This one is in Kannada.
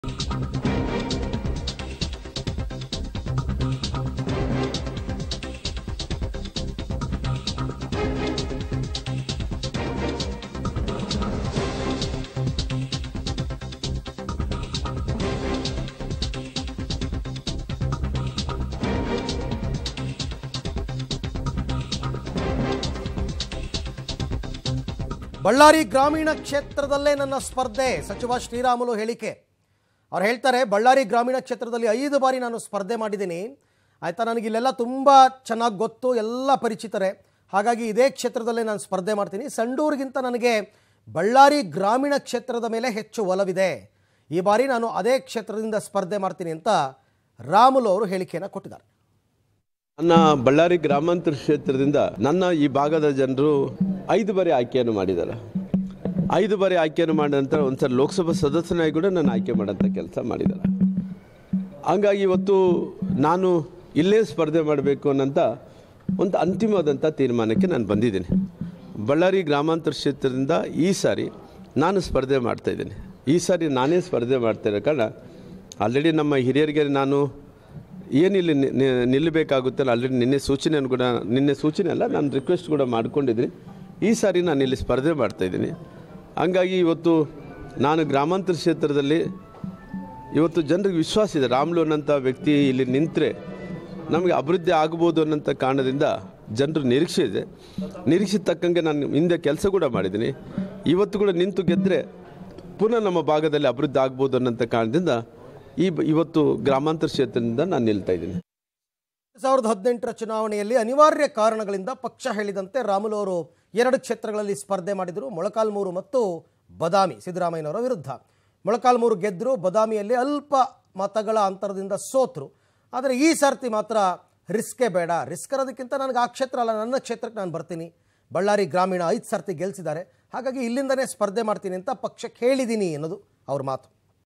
ಬಳ್ಳಾರಿ ಗ್ರಾಮೀಣ ಕ್ಷೇತ್ರದಲ್ಲೇ ನನ್ನ ಸ್ಪರ್ಧೆ ಸಚಿವ ಶ್ರೀರಾಮುಲು ಹೇಳಿಕೆ ಅವ್ರು ಹೇಳ್ತಾರೆ ಬಳ್ಳಾರಿ ಗ್ರಾಮೀಣ ಕ್ಷೇತ್ರದಲ್ಲಿ ಐದು ಬಾರಿ ನಾನು ಸ್ಪರ್ಧೆ ಮಾಡಿದ್ದೀನಿ ಆಯಿತಾ ನನಗೆ ಇಲ್ಲೆಲ್ಲ ತುಂಬ ಚೆನ್ನಾಗಿ ಗೊತ್ತು ಎಲ್ಲ ಪರಿಚಿತರೆ ಹಾಗಾಗಿ ಇದೇ ಕ್ಷೇತ್ರದಲ್ಲೇ ನಾನು ಸ್ಪರ್ಧೆ ಮಾಡ್ತೀನಿ ಸಂಡೂರಿಗಿಂತ ನನಗೆ ಬಳ್ಳಾರಿ ಗ್ರಾಮೀಣ ಕ್ಷೇತ್ರದ ಮೇಲೆ ಹೆಚ್ಚು ಒಲವಿದೆ ಈ ಬಾರಿ ನಾನು ಅದೇ ಕ್ಷೇತ್ರದಿಂದ ಸ್ಪರ್ಧೆ ಮಾಡ್ತೀನಿ ಅಂತ ರಾಮುಲು ಅವರು ಹೇಳಿಕೆಯನ್ನು ಕೊಟ್ಟಿದ್ದಾರೆ ನನ್ನ ಬಳ್ಳಾರಿ ಗ್ರಾಮಾಂತರ ಕ್ಷೇತ್ರದಿಂದ ನನ್ನ ಈ ಭಾಗದ ಜನರು ಐದು ಬಾರಿ ಆಯ್ಕೆಯನ್ನು ಮಾಡಿದ್ದಾರೆ ಐದು ಬಾರಿ ಆಯ್ಕೆಯನ್ನು ಮಾಡಿದ ನಂತರ ಒಂದ್ಸಲ ಲೋಕಸಭಾ ಸದಸ್ಯನಾಗಿ ಕೂಡ ನಾನು ಆಯ್ಕೆ ಮಾಡೋಂಥ ಕೆಲಸ ಮಾಡಿದ್ದಾರೆ ಹಂಗಾಗಿ ಇವತ್ತು ನಾನು ಇಲ್ಲೇ ಸ್ಪರ್ಧೆ ಮಾಡಬೇಕು ಅನ್ನೋಂಥ ಒಂದು ಅಂತಿಮವಾದಂಥ ತೀರ್ಮಾನಕ್ಕೆ ನಾನು ಬಂದಿದ್ದೀನಿ ಬಳ್ಳಾರಿ ಗ್ರಾಮಾಂತರ ಕ್ಷೇತ್ರದಿಂದ ಈ ಸಾರಿ ನಾನು ಸ್ಪರ್ಧೆ ಮಾಡ್ತಾಯಿದ್ದೀನಿ ಈ ಸಾರಿ ನಾನೇ ಸ್ಪರ್ಧೆ ಮಾಡ್ತಾ ಇರೋ ಕಾರಣ ಆಲ್ರೆಡಿ ನಮ್ಮ ಹಿರಿಯರಿಗೆ ನಾನು ಏನಿಲ್ಲಿ ನಿ- ನಿ- ನಿಲ್ಲಬೇಕಾಗುತ್ತಲ್ಲ ಆಲ್ರೆಡಿ ನಿನ್ನೆ ಸೂಚನೆಯನ್ನು ಕೂಡ ನಿನ್ನೆ ಸೂಚನೆ ಅಲ್ಲ ನಾನು ರಿಕ್ವೆಸ್ಟ್ ಕೂಡ ಮಾಡ್ಕೊಂಡಿದ್ದೀನಿ ಈ ಸಾರಿ ನಾನು ಇಲ್ಲಿ ಸ್ಪರ್ಧೆ ಮಾಡ್ತಾಯಿದ್ದೀನಿ ಹಂಗಾಗಿ ಇವತ್ತು ನಾನು ಗ್ರಾಮಾಂತರ ಕ್ಷೇತ್ರದಲ್ಲಿ ಇವತ್ತು ಜನರಿಗೆ ವಿಶ್ವಾಸ ಇದೆ ರಾಮ್ಲು ಅನ್ನೋಂಥ ವ್ಯಕ್ತಿ ಇಲ್ಲಿ ನಿಂತರೆ ನಮಗೆ ಅಭಿವೃದ್ಧಿ ಆಗ್ಬೋದು ಅನ್ನೋಂಥ ಕಾರಣದಿಂದ ಜನರು ನಿರೀಕ್ಷೆ ಇದೆ ನಿರೀಕ್ಷೆ ತಕ್ಕಂಗೆ ನಾನು ಹಿಂದೆ ಕೆಲಸ ಕೂಡ ಮಾಡಿದ್ದೀನಿ ಇವತ್ತು ಕೂಡ ನಿಂತು ಗೆದ್ದರೆ ಪುನಃ ನಮ್ಮ ಭಾಗದಲ್ಲಿ ಅಭಿವೃದ್ಧಿ ಆಗ್ಬೋದು ಅನ್ನೋಂಥ ಕಾರಣದಿಂದ ಈ ಬ- ಇವತ್ತು ಗ್ರಾಮಾಂತರ ಕ್ಷೇತ್ರದಿಂದ ನಾನು ನಿಲ್ತಾ ಇದ್ದೀನಿ ಸಾವಿರದ ಹದಿನೆಂಟರ ಚುನಾವಣೆಯಲ್ಲಿ ಅನಿವಾರ್ಯ ಕಾರಣಗಳಿಂದ ಪಕ್ಷ ಹೇಳಿದಂತೆ ರಾಮುಲು ಅವರು ಎರಡು ಕ್ಷೇತ್ರಗಳಲ್ಲಿ ಸ್ಪರ್ಧೆ ಮಾಡಿದರು ಮೊಳಕಾಲ್ಮೂರು ಮತ್ತು ಬದಾಮಿ ಸಿದ್ದರಾಮಯ್ಯನವರ ವಿರುದ್ಧ ಮೊಳಕಾಲ್ಮೂರು ಗೆದ್ದರು ಬದಾಮಿಯಲ್ಲಿ ಅಲ್ಪ ಮತಗಳ ಅಂತರದಿಂದ ಸೋತರು ಆದರೆ ಈ ಸರ್ತಿ ಮಾತ್ರ ರಿಸ್ಕೇ ಬೇಡ ರಿಸ್ಕ್ ಅನ್ನೋದಕ್ಕಿಂತ ನನಗೆ ಆ ಕ್ಷೇತ್ರ ಅಲ್ಲ ನನ್ನ ಕ್ಷೇತ್ರಕ್ಕೆ ನಾನು ಬರ್ತೀನಿ ಬಳ್ಳಾರಿ ಗ್ರಾಮೀಣ ಐದು ಸರ್ತಿ ಗೆಲ್ಲಿಸಿದ್ದಾರೆ ಹಾಗಾಗಿ ಇಲ್ಲಿಂದನೇ ಸ್ಪರ್ಧೆ ಮಾಡ್ತೀನಿ ಅಂತ ಪಕ್ಷಕ್ಕೆ ಹೇಳಿದ್ದೀನಿ ಅನ್ನೋದು ಅವ್ರ ಮಾತು